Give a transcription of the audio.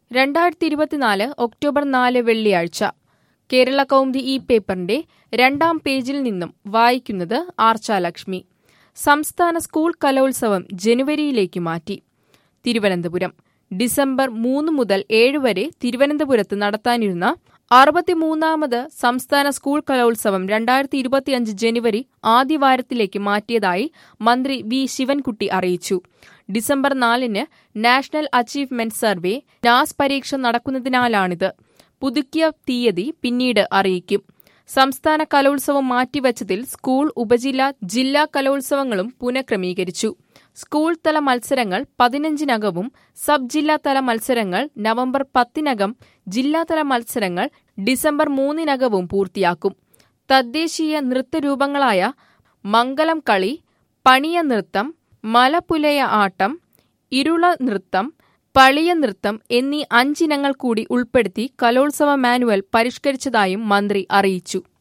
രണ്ടായിരത്തി ഇരുപത്തിനാല് ഒക്ടോബർ നാല് വെള്ളിയാഴ്ച കേരള കൗമുദി ഈ പേപ്പറിന്റെ രണ്ടാം പേജിൽ നിന്നും വായിക്കുന്നത് ആർച്ചാലക്ഷ്മി സംസ്ഥാന സ്കൂൾ കലോത്സവം ജനുവരിയിലേക്ക് മാറ്റി തിരുവനന്തപുരം ഡിസംബർ മൂന്ന് മുതൽ ഏഴ് വരെ തിരുവനന്തപുരത്ത് നടത്താനിരുന്ന അറുപത്തിമൂന്നാമത് സംസ്ഥാന സ്കൂൾ കലോത്സവം രണ്ടായിരത്തി ഇരുപത്തിയഞ്ച് ജനുവരി ആദ്യവാരത്തിലേക്ക് മാറ്റിയതായി മന്ത്രി വി ശിവൻകുട്ടി അറിയിച്ചു ഡിസംബർ നാലിന് നാഷണൽ അച്ചീവ്മെന്റ് സർവേ നാസ് പരീക്ഷ നടക്കുന്നതിനാലാണിത് പുതുക്കിയ തീയതി പിന്നീട് അറിയിക്കും സംസ്ഥാന കലോത്സവം മാറ്റിവച്ചതിൽ സ്കൂൾ ഉപജില്ല ജില്ലാ കലോത്സവങ്ങളും പുനഃക്രമീകരിച്ചു സ്കൂൾ തല മത്സരങ്ങൾ പതിനഞ്ചിനകവും സബ് ജില്ലാ തല മത്സരങ്ങൾ നവംബർ പത്തിനകം ജില്ലാതല മത്സരങ്ങൾ ഡിസംബർ മൂന്നിനകവും പൂർത്തിയാക്കും തദ്ദേശീയ നൃത്തരൂപങ്ങളായ മംഗലം കളി പണിയ നൃത്തം മലപുലയ ആട്ടം ഇരുള നൃത്തം പളിയ നൃത്തം എന്നീ അഞ്ചിനങ്ങൾ കൂടി ഉൾപ്പെടുത്തി കലോത്സവ മാനുവൽ പരിഷ്കരിച്ചതായും മന്ത്രി അറിയിച്ചു